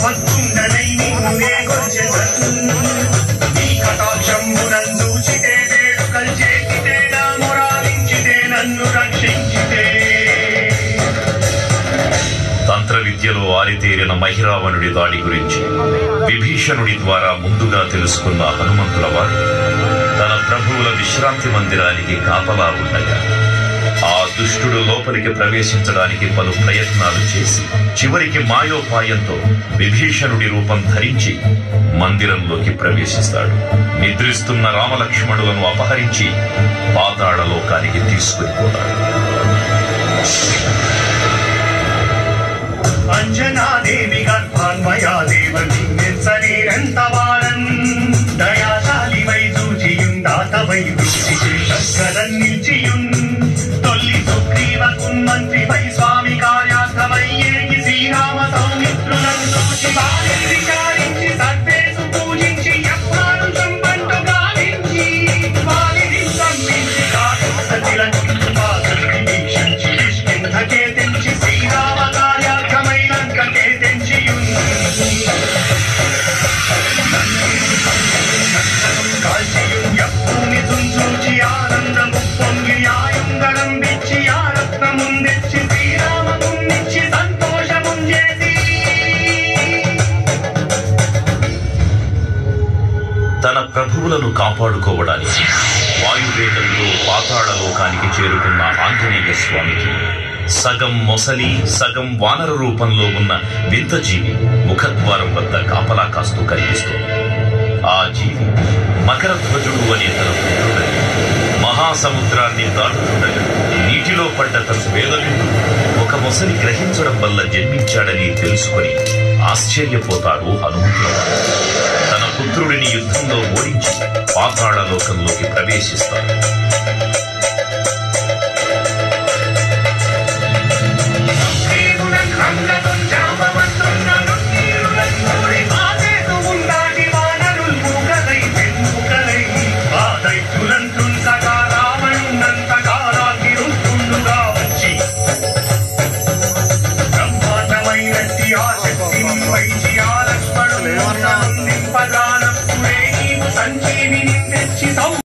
భక్తుండనై నిన్నే కొలిచెదన్. నీ కటాక్షంబునందూచితే వేడుకల్ చేసితే నా మొరాలించితే నన్ను రక్షించితే తంత్ర విద్యలో ఆరితేరిన మహిరావణుడి దాడి గురించి విభీషణుడి ద్వారా ముందుగా తెలుసుకున్న హనుమంతుల వారు తన ప్రభువుల విశ్రాంతి మందిరానికి కాపలా ఉండగా ఆ దుష్టుడు లోపలికి ప్రవేశించడానికి పలు ప్రయత్నాలు చేసి చివరికి మాయోపాయంతో విభీషణుడి రూపం ధరించి మందిరంలోకి ప్రవేశిస్తాడు నిద్రిస్తున్న రామలక్ష్మణులను అపహరించి పాతాళ లోకానికి తీసుకుని పోతాడు అంజనాదేవి గర్భాన్మయా దేవతి నిత్సరీరంత వారన్ దయాశాలి వై చూచియుందాత వై శేషక్కరన్ నిల్చియున్ తొల్లి సుగ్రీవకున్ మంత్రి వై స్వామి కార్యార్థమై ఏగి శ్రీరామ సౌమిత్రులను చూచి వారిని విచారించి సర్వేసు పూజించి ఎప్పాడు సంపంటు గావించి వారిని సంపించి కాదు సతిలంకించు పాదరికి వీక్షించి కిష్కింధకే తెంచి శ్రీరామ కార్యార్థమై లంకకే తెంచియున్ కాల్చియున్ ఎప్పుని తుంచూచి ఆనందము పొంగి ఆయుంగళం విచ్చి ఆ రత్నముందెచ్చి శ్రీరామమున్నిచ్చి సంతోషముంజేసి తన ప్రభువులను కాపాడుకోవడానికి వాయువేగంలో పాతాళ లోకానికి చేరుకున్న ఆంజనేయ స్వామికి సగం మొసలి సగం వానర రూపంలో ఉన్న వింత జీవి ముఖద్వారం వద్ద కాపలా కాస్తూ కనిపిస్తోంది ఆ జీవి మకర ధ్వజుడు అనే తన పుత్రుడని మహాసముద్రాన్ని దాటుతుండగా నీటిలో పడ్డ తన వేదవిందు ఒక మొసలి గ్రహించడం వల్ల జన్మించాడని తెలుసుకొని ఆశ్చర్యపోతాడు హనుమంతుల వారు. తన పుత్రుడిని యుద్ధంలో ఓడించి పాతాళ లోకంలోకి ప్రవేశిస్తాడు